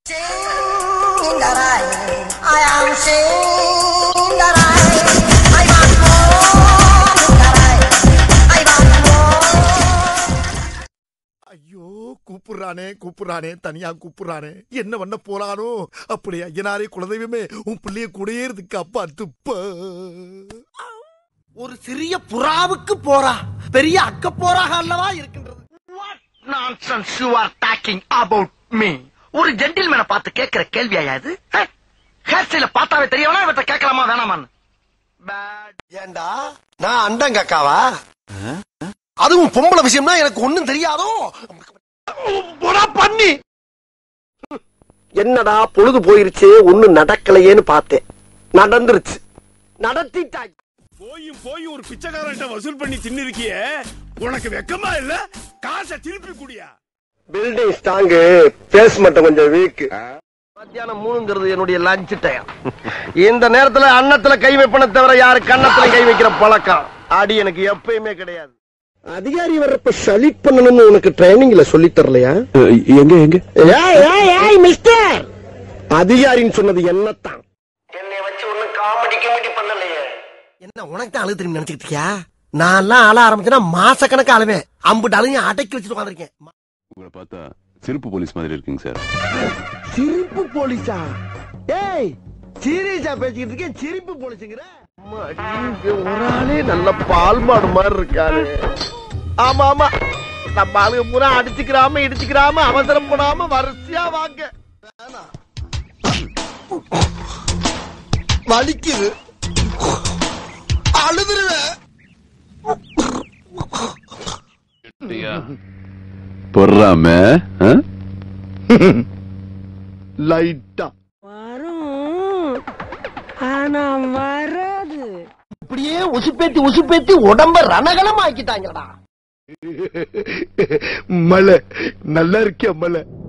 Shingarai, I am Shingarai. I want more, Shingarai. I want more. ஐயோ கூப்பிடுறானே கூப்பிடுறானே தனியா கூப்பிடுறானே என்ன பண்ண போறானோ அப்படி ஐயனாரே குலதெய்வமே உன் பிள்ளைய கூடயே இருக்கு அப்பா துப்ப ஒரு சிறிய புறாவுக்கு போரா பெரிய அக்க போராக அல்லவா இருக்கின்றது nonsense you are talking about me ஒரு ஜென்டில்மேனை பார்த்து கேட்கிற கேள்வியா இது ஹேர் ஸ்டைல பார்த்தாவே தெரியவனா இவற்றை கேட்கலாமா வேணாமான்னு பேட் ஏண்டா நான் அண்டன் காக்காவா அதுவும் பொம்பளை விஷயம்னா எனக்கு ஒண்ணும் தெரியாதோ பண்ணி என்னடா பொழுது போயிருச்சு ஒண்ணு நடக்கலையேன்னு பார்த்தேன் நடந்துருச்சு நடத்திட்டாய் போயும் போய் ஒரு பிச்சைக்காரன்ட்ட வசூல் பண்ணி தின்னு இருக்கியே உனக்கு வெக்கமா இல்ல காசை திருப்பி குடியா பில்டிங் ஸ்ட்ராங்கு பேஸ் மட்டும் கொஞ்சம் வீக் மத்தியானம் மூணுங்கிறது என்னுடைய லஞ்ச் டைம் இந்த நேரத்துல அன்னத்துல கை வைப்பன தவிர யாரு கன்னத்துல கை வைக்கிற பழக்கம் அடி எனக்கு எப்பயுமே கிடையாது அதிகாரி வர்றப்ப சலிட் பண்ணணும்னு உனக்கு ட்ரைனிங்ல சொல்லி தரலையா எங்க எங்க ஏய் ஏய் ஏய் மிஸ்டர் அதிகாரின்னு சொன்னது என்னத்தான் என்னை வச்சு ஒண்ணு காமெடி கிமெடி பண்ணலையே என்ன உனக்கு தான் அழுது திரும்பி நினைச்சுக்கிட்டு இருக்கியா நான் எல்லாம் அழ ஆரம்பிச்சேன்னா மாச கணக்கு அழுவேன் அம்புட்டு அழுகையும் அடக்கி வச்சுட்டு உட்காந்துருக்கேன் உங்களை பார்த்தா சிறப்பு போலீஸ் மாதிரி இருக்குங்க சார் சிரிப்பு போலீஸா ஏய் சீரியஸா பேசிக்கிட்டு இருக்கேன் சிரிப்பு போலீஸுங்கிற அம்மாடி, இங்க ஒரு ஆளே நல்ல பால் மாடு மாதிரி இருக்காரு ஆமா ஆமா நம்ம ஆளுங்க பூரா அடிச்சுக்கிறாம இடிச்சுக்கிறாம அவசரம் போடாம வரிசையா வாங்க வலிக்குது அழுதுருவேன் பொறாம லைட்டா வரும் ஆனா வராது இப்படியே உசுப்பேத்தி உசுப்பேத்தி உடம்ப ரணகலம் ஆக்கிட்டாங்கடா மலை நல்லா இருக்கியா மலை